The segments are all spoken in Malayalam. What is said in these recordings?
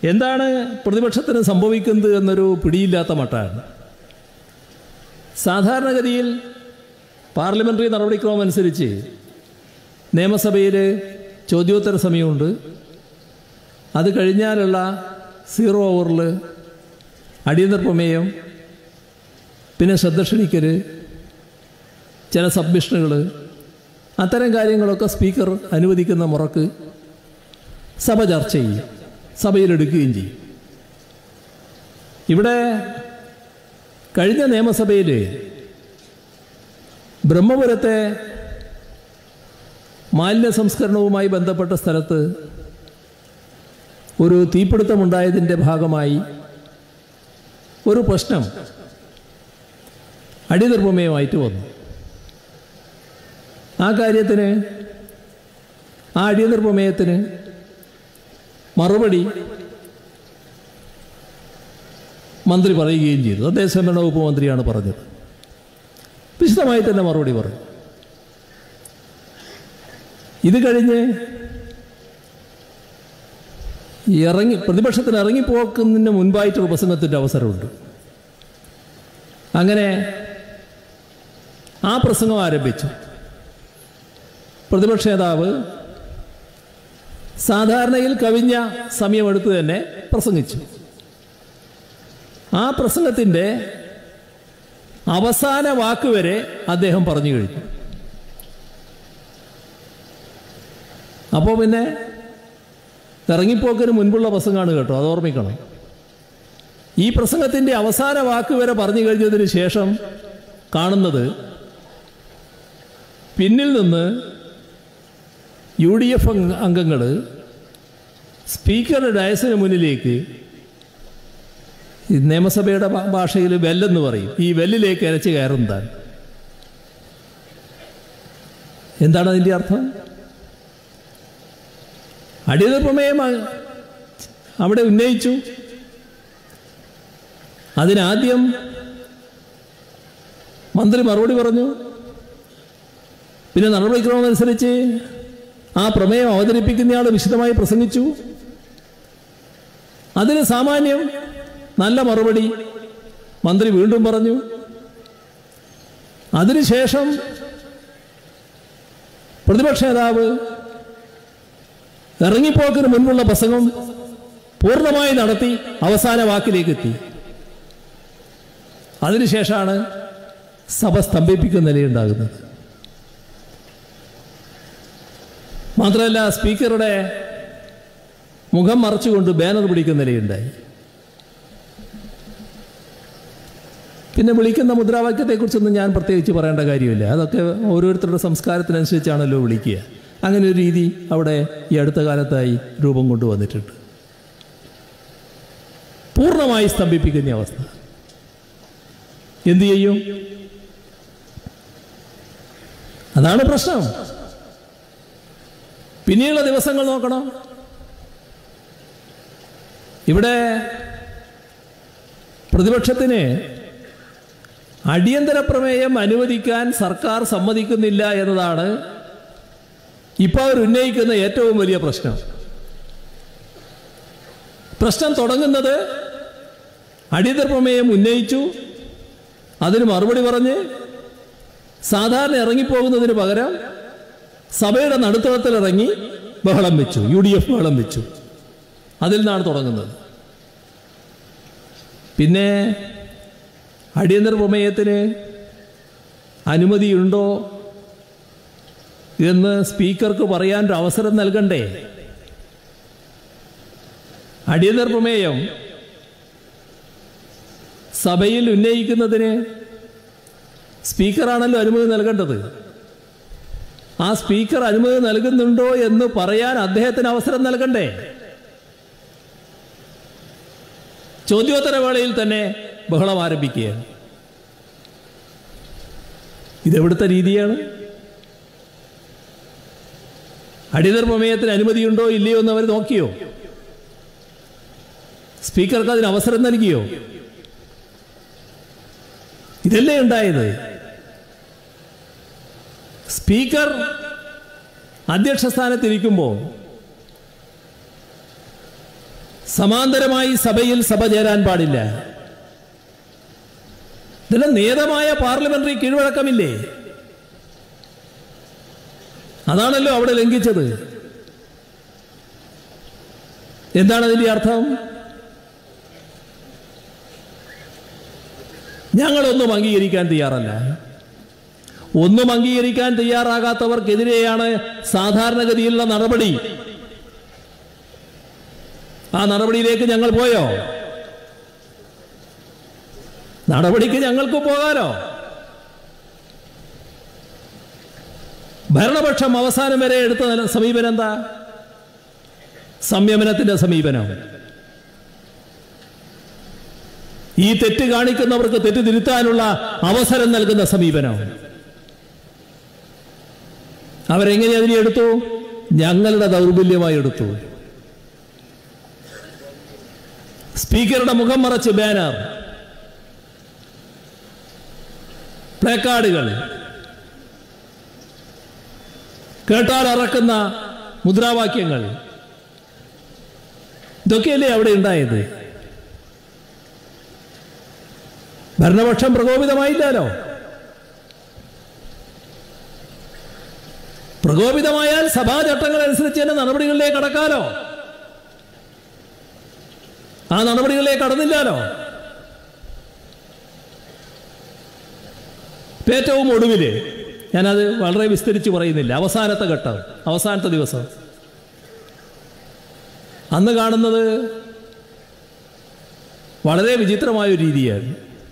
എന്താണ് പ്രതിപക്ഷത്തിന് സംഭവിക്കുന്നത് എന്നൊരു പിടിയില്ലാത്ത മട്ടാണ് സാധാരണഗതിയിൽ പാർലമെൻ്ററി നടപടിക്രമം അനുസരിച്ച് നിയമസഭയിൽ ചോദ്യോത്തര സമയമുണ്ട് അത് കഴിഞ്ഞാലുള്ള സീറോ ഓവറിൽ അടിയന്തര പ്രമേയം പിന്നെ ശ്രദ്ധ ക്ഷണിക്കൽ ചില സബ്മിഷനുകൾ അത്തരം കാര്യങ്ങളൊക്കെ സ്പീക്കർ അനുവദിക്കുന്ന മുറക്ക് സഭ ചർച്ച ചെയ്യും സഭയിലെടുക്കുകയും ചെയ്യും ഇവിടെ കഴിഞ്ഞ നിയമസഭയിൽ ബ്രഹ്മപുരത്തെ മാലിന്യ സംസ്കരണവുമായി ബന്ധപ്പെട്ട സ്ഥലത്ത് ഒരു തീപിടുത്തമുണ്ടായതിൻ്റെ ഭാഗമായി ഒരു പ്രശ്നം അടിനിർമ്മയമായിട്ട് വന്നു ആ കാര്യത്തിന് ആ അടിയന്തരപ്രമേയത്തിന് മറുപടി മന്ത്രി പറയുകയും ചെയ്തു അദ്ദേഹം സംവരണ വകുപ്പ് മന്ത്രിയാണ് പറഞ്ഞത് വിശദമായി തന്നെ മറുപടി പറഞ്ഞു ഇത് കഴിഞ്ഞ് ഇറങ്ങി പ്രതിപക്ഷത്തിന് ഇറങ്ങിപ്പോക്കുന്നതിന് മുൻപായിട്ടൊരു പ്രസംഗത്തിൻ്റെ അവസരമുണ്ട് അങ്ങനെ ആ പ്രസംഗം ആരംഭിച്ചു പ്രതിപക്ഷ നേതാവ് സാധാരണയിൽ കവിഞ്ഞ സമയമെടുത്ത് തന്നെ പ്രസംഗിച്ചു ആ പ്രസംഗത്തിൻ്റെ അവസാന വാക്ക് വരെ അദ്ദേഹം പറഞ്ഞു കഴിഞ്ഞു അപ്പോൾ പിന്നെ ഇറങ്ങിപ്പോക്കിന് മുൻപുള്ള പ്രസംഗമാണ് കേട്ടോ അത് ഓർമ്മിക്കണം ഈ പ്രസംഗത്തിൻ്റെ അവസാന വാക്ക് വരെ പറഞ്ഞു കഴിഞ്ഞതിന് ശേഷം കാണുന്നത് പിന്നിൽ നിന്ന് യു ഡി എഫ് അംഗങ്ങൾ സ്പീക്കറുടെ ഡയസിന് മുന്നിലേക്ക് ഈ നിയമസഭയുടെ ഭാ- ഭാഷയിൽ വെല്ലെന്ന് പറയും ഈ വെല്ലിലേക്ക് അരച്ച് കയറുന്നതാണ് എന്താണ് അതിൻ്റെ അർത്ഥം അടിയന്തര പ്രമേയം അ- അവിടെ ഉന്നയിച്ചു അതിനാദ്യം മന്ത്രി മറുപടി പറഞ്ഞു പിന്നെ നടപടിക്രമം അനുസരിച്ച് ആ പ്രമേയം അവതരിപ്പിക്കുന്നയാൾ വിശദമായി പ്രസംഗിച്ചു അതിന് സാമാന്യം നല്ല മറുപടി മന്ത്രി വീണ്ടും പറഞ്ഞു അതിനുശേഷം പ്രതിപക്ഷ നേതാവ് ഇറങ്ങിപ്പോക്കിന് മുൻപുള്ള പ്രസംഗം പൂർണ്ണമായി നടത്തി അവസാന വാക്കിലേക്ക് എത്തി അതിനുശേഷമാണ് സഭ സ്തംഭിപ്പിക്കുന്ന നിലയുണ്ടാകുന്നത് മാത്രമല്ല സ്പീക്കറുടെ മുഖം മറച്ചുകൊണ്ട് ബാനർ പിടിക്കുന്ന നിലയുണ്ടായി പിന്നെ വിളിക്കുന്ന മുദ്രാവാക്യത്തെക്കുറിച്ചൊന്നും ഞാൻ പ്രത്യേകിച്ച് പറയേണ്ട കാര്യമില്ല അതൊക്കെ ഓരോരുത്തരുടെ സംസ്കാരത്തിനനുസരിച്ചാണല്ലോ വിളിക്കുക അങ്ങനെ ഒരു രീതി അവിടെ ഈ അടുത്ത കാലത്തായി രൂപം കൊണ്ടുവന്നിട്ടുണ്ട് പൂർണ്ണമായി സ്തംഭിപ്പിക്കുന്ന അവസ്ഥ എന്തു ചെയ്യും അതാണ് പ്രശ്നം പിന്നീടുള്ള ദിവസങ്ങൾ നോക്കണം ഇവിടെ പ്രതിപക്ഷത്തിന് അടിയന്തര പ്രമേയം അനുവദിക്കാൻ സർക്കാർ സമ്മതിക്കുന്നില്ല എന്നതാണ് ഇപ്പോൾ അവർ ഉന്നയിക്കുന്ന ഏറ്റവും വലിയ പ്രശ്നം പ്രശ്നം തുടങ്ങുന്നത് അടിയന്തര പ്രമേയം ഉന്നയിച്ചു അതിന് മറുപടി പറഞ്ഞ് സാധാരണ ഇറങ്ങിപ്പോകുന്നതിന് പകരം സഭയുടെ നടുത്തളത്തിൽ ഇറങ്ങി ബഹളം വെച്ചു യു ഡി എഫ് ബഹളം വെച്ചു അതിൽ നിന്നാണ് തുടങ്ങുന്നത് പിന്നെ അടിയന്തര പ്രമേയത്തിന് അനുമതിയുണ്ടോ എന്ന് സ്പീക്കർക്ക് പറയാൻ ഒരു അവസരം നൽകണ്ടേ അടിയന്തര പ്രമേയം സഭയിൽ ഉന്നയിക്കുന്നതിന് സ്പീക്കറാണല്ലോ അനുമതി നൽകേണ്ടത് ആ സ്പീക്കർ അനുമതി നൽകുന്നുണ്ടോ എന്ന് പറയാൻ അദ്ദേഹത്തിന് അവസരം നൽകണ്ടേ ചോദ്യോത്തര വേളയിൽ തന്നെ ബഹളം ആരംഭിക്കുകയാണ് ഇതെവിടുത്തെ രീതിയാണ് അടിയന്തര പ്രമേയത്തിന് അനുമതിയുണ്ടോ ഇല്ലയോ എന്ന് അവർ നോക്കിയോ സ്പീക്കർക്ക് അതിന് അവസരം നൽകിയോ ഇതല്ലേ ഉണ്ടായത് സ്പീക്കർ അധ്യക്ഷ സ്ഥാനത്തിരിക്കുമ്പോൾ സമാന്തരമായി സഭയിൽ സഭ ചേരാൻ പാടില്ല ഇതിന് നിയതമായ പാർലമെന്ററി കീഴ്വഴക്കമില്ലേ അതാണല്ലോ അവിടെ ലംഘിച്ചത് എന്താണ് അതിന്റെ അർത്ഥം ഞങ്ങളൊന്നും അംഗീകരിക്കാൻ തയ്യാറല്ല ഒന്നും അംഗീകരിക്കാൻ തയ്യാറാകാത്തവർക്കെതിരെയാണ് സാധാരണഗതിയിലുള്ള നടപടി ആ നടപടിയിലേക്ക് ഞങ്ങൾ പോയോ നടപടിക്ക് ഞങ്ങൾക്ക് പോകാലോ ഭരണപക്ഷം അവസാനം വരെ എടുത്ത നില- സമീപനം എന്താ സംയമനത്തിന്റെ സമീപനം ഈ തെറ്റ് കാണിക്കുന്നവർക്ക് തെറ്റ് തിരുത്താനുള്ള അവസരം നൽകുന്ന സമീപനം അവരെങ്ങനെ അതിനെ എടുത്തു ഞങ്ങളുടെ ദൗർബല്യമായി എടുത്തു സ്പീക്കറുടെ മുഖം മറച്ച് ബാനർ പ്ലേക്കാർഡുകൾ കേട്ടാൽ അറക്കുന്ന മുദ്രാവാക്യങ്ങൾ ഇതൊക്കെയല്ലേ അവിടെ ഉണ്ടായത് ഭരണപക്ഷം പ്രകോപിതമായില്ലല്ലോ പ്രകോപിതമായാൽ സഭാചട്ടങ്ങൾ അനുസരിച്ച് തന്നെ നടപടികളിലേക്ക് കടക്കാലോ ആ നടപടികളിലേക്ക് കടന്നില്ലാലോ ഇപ്പൊ ഏറ്റവും ഒടുവില് ഞാനത് വളരെ വിസ്തരിച്ച് പറയുന്നില്ല അവസാനത്തെ ഘട്ടം അവസാനത്തെ ദിവസം അന്ന് കാണുന്നത് വളരെ വിചിത്രമായ ഒരു രീതിയാണ്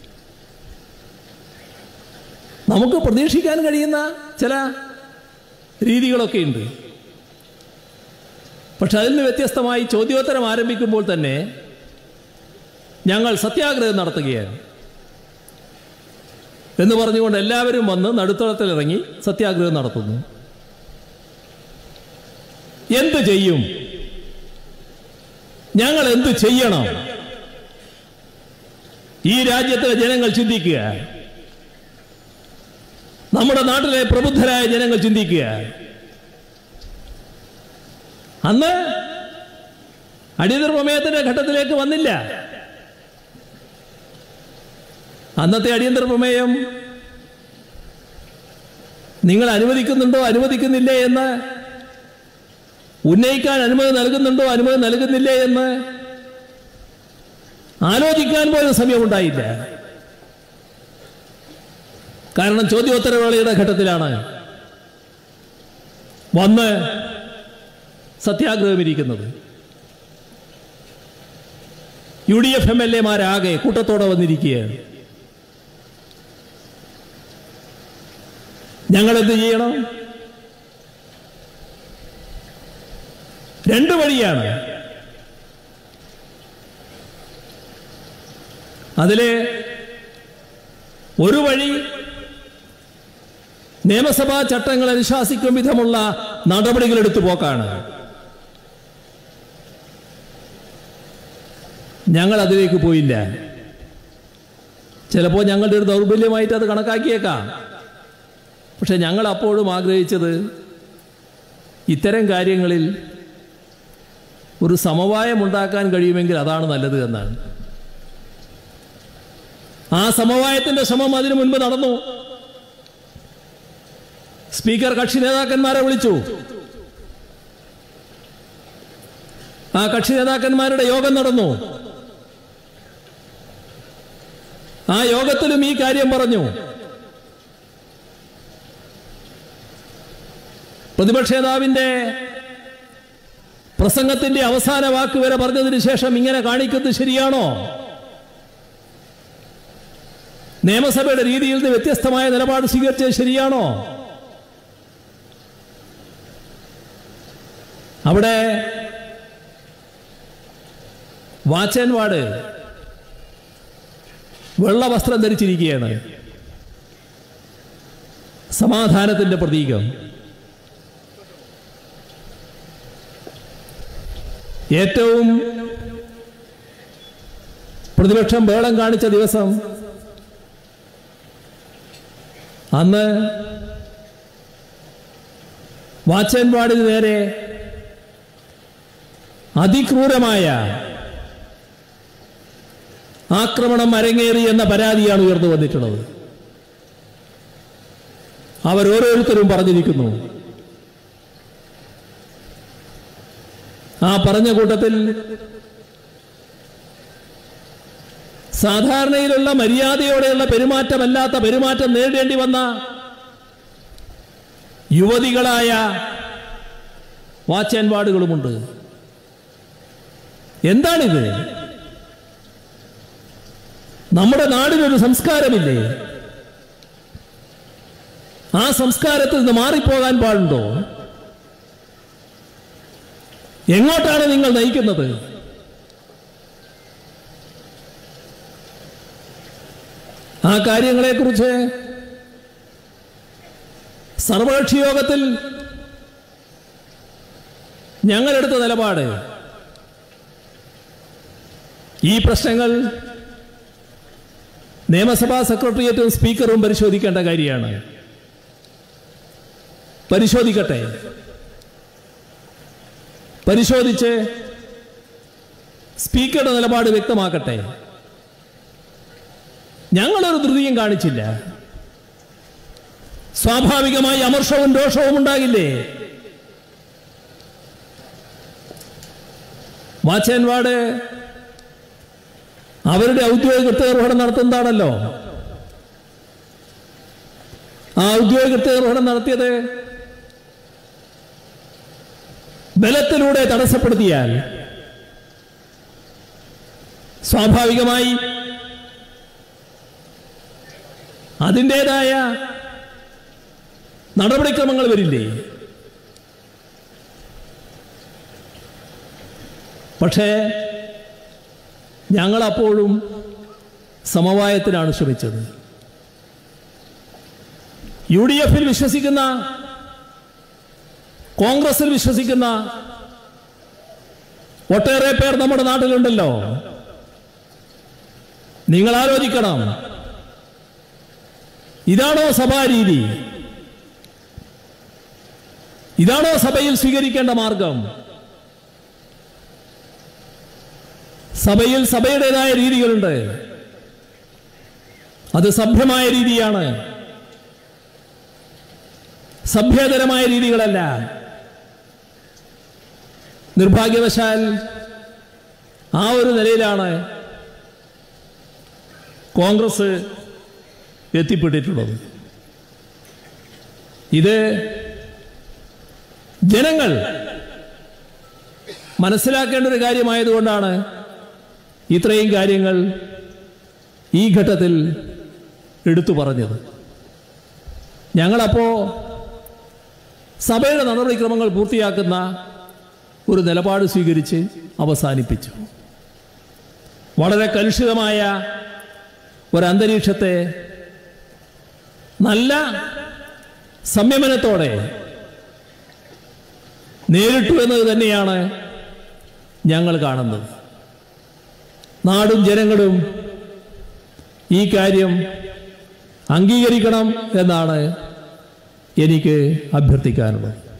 നമുക്ക് പ്രതീക്ഷിക്കാൻ കഴിയുന്ന ചില രീതികളൊക്കെ ഉണ്ട് പക്ഷെ അതിൽ നിന്ന് വ്യത്യസ്തമായി ചോദ്യോത്തരം ആരംഭിക്കുമ്പോൾ തന്നെ ഞങ്ങൾ സത്യാഗ്രഹം നടത്തുകയാണ് എന്ന് പറഞ്ഞുകൊണ്ട് എല്ലാവരും വന്ന് നടുത്തളത്തിലിറങ്ങി സത്യാഗ്രഹം നടത്തുന്നു എന്ത് ചെയ്യും ഞങ്ങൾ എന്ത് ചെയ്യണം ഈ രാജ്യത്തിലെ ജനങ്ങൾ ചിന്തിക്കുക നമ്മുടെ നാട്ടിലെ പ്രബുദ്ധരായ ജനങ്ങൾ ചിന്തിക്കുക അന്ന് അടിയന്തര പ്രമേയത്തിന്റെ ഘട്ടത്തിലേക്ക് വന്നില്ല അന്നത്തെ അടിയന്തര പ്രമേയം നിങ്ങൾ അനുവദിക്കുന്നുണ്ടോ അനുവദിക്കുന്നില്ലേ എന്ന് ഉന്നയിക്കാൻ അനുമതി നൽകുന്നുണ്ടോ അനുമതി നൽകുന്നില്ലേ എന്ന് ആലോചിക്കാൻ പോലും സമയമുണ്ടായില്ല കാരണം ചോദ്യോത്തരവേളയുടെ ഘട്ടത്തിലാണ് വന്ന് സത്യാഗ്രഹം ഇരിക്കുന്നത് U D F M L എമാരാകെ കൂട്ടത്തോടെ വന്നിരിക്കുകയാണ് ഞങ്ങൾ എന്ത് ചെയ്യണം രണ്ട് വഴിയാണ് അതിലെ ഒരു വഴി നിയമസഭാ ചട്ടങ്ങൾ അനുശാസിക്കും വിധമുള്ള നടപടികൾ എടുത്തു പോക്കാണ് ഞങ്ങൾ അതിലേക്ക് പോയില്ല ചിലപ്പോൾ ഞങ്ങളുടെ ഒരു ദൗർബല്യമായിട്ട് അത് കണക്കാക്കിയേക്കാം പക്ഷെ ഞങ്ങൾ അപ്പോഴും ആഗ്രഹിച്ചത് ഇത്തരം കാര്യങ്ങളിൽ ഒരു സമവായം ഉണ്ടാക്കാൻ കഴിയുമെങ്കിൽ അതാണ് നല്ലത് എന്നാണ് ആ സമവായത്തിന്റെ ശ്രമം അതിനു മുൻപ് നടന്നു സ്പീക്കർ കക്ഷി നേതാക്കന്മാരെ വിളിച്ചു ആ കക്ഷി നേതാക്കന്മാരുടെ യോഗം നടന്നു ആ യോഗത്തിലും ഈ കാര്യം പറഞ്ഞു പ്രതിപക്ഷ നേതാവിന്റെ പ്രസംഗത്തിന്റെ അവസാന വാക്ക് വരെ പറഞ്ഞതിന് ശേഷം ഇങ്ങനെ കാണിക്കുന്നത് ശരിയാണോ നിയമസഭയുടെ രീതിയിൽ നിന്ന് വ്യത്യസ്തമായ നിലപാട് സ്വീകരിച്ചത് ശരിയാണോ അവിടെ വാച്ച് ആൻഡ് വാർഡ് വെള്ള വസ്ത്രം ധരിച്ചിരിക്കുകയാണ് സമാധാനത്തിന്റെ പ്രതീകം ഏറ്റവും പ്രതിപക്ഷം ബേളം കാണിച്ച ദിവസം അന്ന് വാച്ച് ആൻഡ് വാർഡിന് നേരെ അതിക്രൂരമായ ആക്രമണം അരങ്ങേറി എന്ന പരാതിയാണ് ഉയർന്നു വന്നിട്ടുള്ളത് അവരോരോരുത്തരും പറഞ്ഞിരിക്കുന്നു ആ പറഞ്ഞ കൂട്ടത്തിൽ സാധാരണയിലുള്ള മര്യാദയോടെയുള്ള പെരുമാറ്റമല്ലാത്ത പെരുമാറ്റം നേരിടേണ്ടി വന്ന യുവതികളായ വാച്ച് ആൻഡ് വാർഡുകളുമുണ്ട് എന്താണിത് നമ്മുടെ നാടിനൊരു സംസ്കാരമില്ലേ ആ സംസ്കാരത്തിൽ നിന്ന് മാറിപ്പോകാൻ പാടുണ്ടോ എങ്ങോട്ടാണ് നിങ്ങൾ നയിക്കുന്നത് ആ കാര്യങ്ങളെക്കുറിച്ച് സർവകക്ഷി യോഗത്തിൽ ഞങ്ങളെടുത്ത നിലപാട് ഈ പ്രശ്നങ്ങൾ നിയമസഭാ സെക്രട്ടേറിയറ്റും സ്പീക്കറും പരിശോധിക്കേണ്ട കാര്യമാണ് പരിശോധിക്കട്ടെ പരിശോധിച്ച് സ്പീക്കറുടെ നിലപാട് വ്യക്തമാക്കട്ടെ ഞങ്ങളൊരു ധൃതിയും കാണിച്ചില്ല സ്വാഭാവികമായി അമർഷവും രോഷവും ഉണ്ടാകില്ലേ വാച്ച് ആൻഡ് വാർഡ് അവരുടെ ഔദ്യോഗിക കൃത്യനിർവഹണം നടത്തുന്നതാണല്ലോ ആ ഔദ്യോഗിക കൃത്യനിർവഹണം നടത്തിയത് ബലത്തിലൂടെ തടസ്സപ്പെടുത്തിയാൽ സ്വാഭാവികമായി അതിൻ്റെതായ നടപടിക്രമങ്ങൾ വരില്ലേ പക്ഷേ ഞങ്ങളപ്പോഴും സമവായത്തിനാണ് ശ്രമിച്ചത് യു ഡി എഫിൽ വിശ്വസിക്കുന്ന കോൺഗ്രസിൽ വിശ്വസിക്കുന്ന ഒട്ടേറെ പേർ നമ്മുടെ നാട്ടിലുണ്ടല്ലോ നിങ്ങൾ ആലോചിക്കണം ഇതാണോ സഭാരീതി ഇതാണോ സഭയിൽ സ്വീകരിക്കേണ്ട മാർഗം സഭയിൽ സഭയുടേതായ രീതികളുണ്ട് അത് സഭ്യമായ രീതിയാണ് സഭ്യതരമായ രീതികളല്ല നിർഭാഗ്യവശാൽ ആ ഒരു നിലയിലാണ് കോൺഗ്രസ് എത്തിപ്പെട്ടിട്ടുള്ളത് ഇത് ജനങ്ങൾ മനസ്സിലാക്കേണ്ട ഒരു കാര്യമായതുകൊണ്ടാണ് ഇത്രയും കാര്യങ്ങൾ ഈ ഘട്ടത്തിൽ എടുത്തു പറഞ്ഞത് ഞങ്ങളപ്പോ സഭയുടെ നടപടിക്രമങ്ങൾ പൂർത്തിയാക്കുന്ന ഒരു നിലപാട് സ്വീകരിച്ച് അവസാനിപ്പിച്ചു വളരെ കലുഷിതമായ ഒരന്തരീക്ഷത്തെ നല്ല സംയമനത്തോടെ നേരിട്ടു എന്നത് തന്നെയാണ് ഞങ്ങൾ കാണുന്നത് നാടും ജനങ്ങളും ഈ കാര്യം അംഗീകരിക്കണം എന്നാണ് എനിക്ക് അഭ്യർത്ഥിക്കാനുള്ളത്